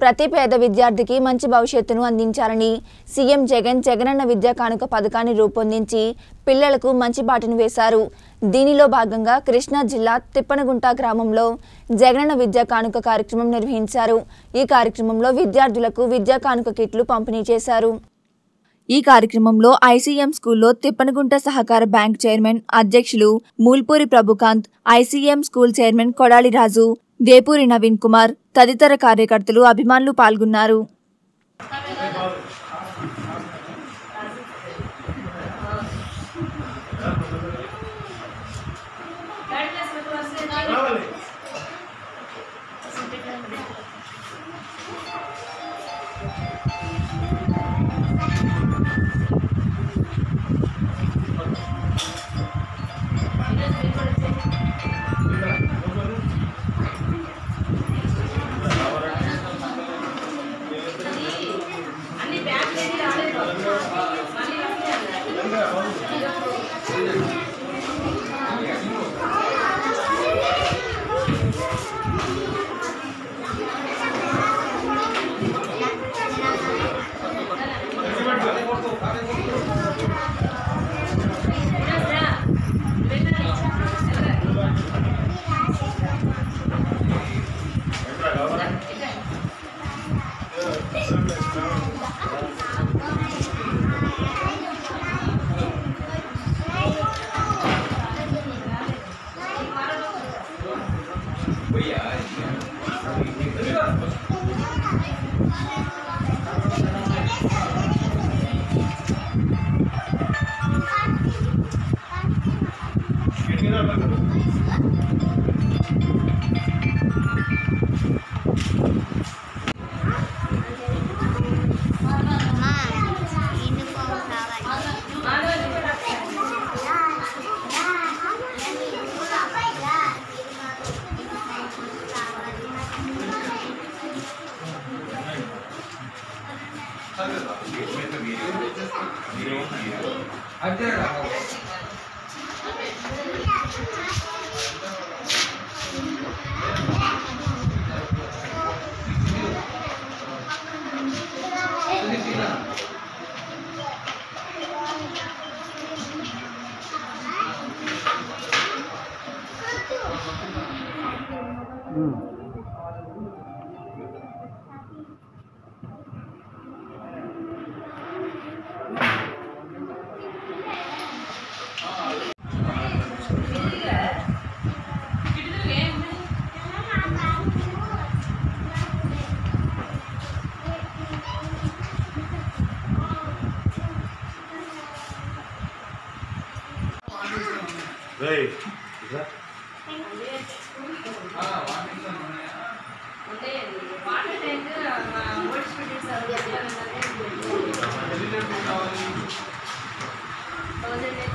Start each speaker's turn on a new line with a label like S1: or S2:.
S1: ప్రతి పేద విద్యార్థికి మంచి భవిష్యత్తును అందించాలని సీఎం జగన్ జగనన్న విద్యా కానుక పథకాన్ని రూపొందించి పిల్లలకు మంచి బాటను వేశారు దీనిలో భాగంగా కృష్ణా జిల్లా తిప్పనగుంట గ్రామంలో జగనన్న విద్యా కానుక కార్యక్రమం నిర్వహించారు ఈ కార్యక్రమంలో విద్యార్థులకు విద్యా కానుక కిట్లు పంపిణీ చేశారు ఈ కార్యక్రమంలో ఐసీఎం స్కూల్లో తిప్పనగుంట సహకార బ్యాంక్ చైర్మన్ అధ్యక్షులు Mulpuri Prabhukant ICM school chairman Kodali Raju Vepuri Naveen Kumar తదితర కార్యకర్తలు అభిమానులు పాల్గొన్నారు
S2: అమ్మా యూనిఫామ్ కావాలి
S3: Hey,
S4: water tank old students thousand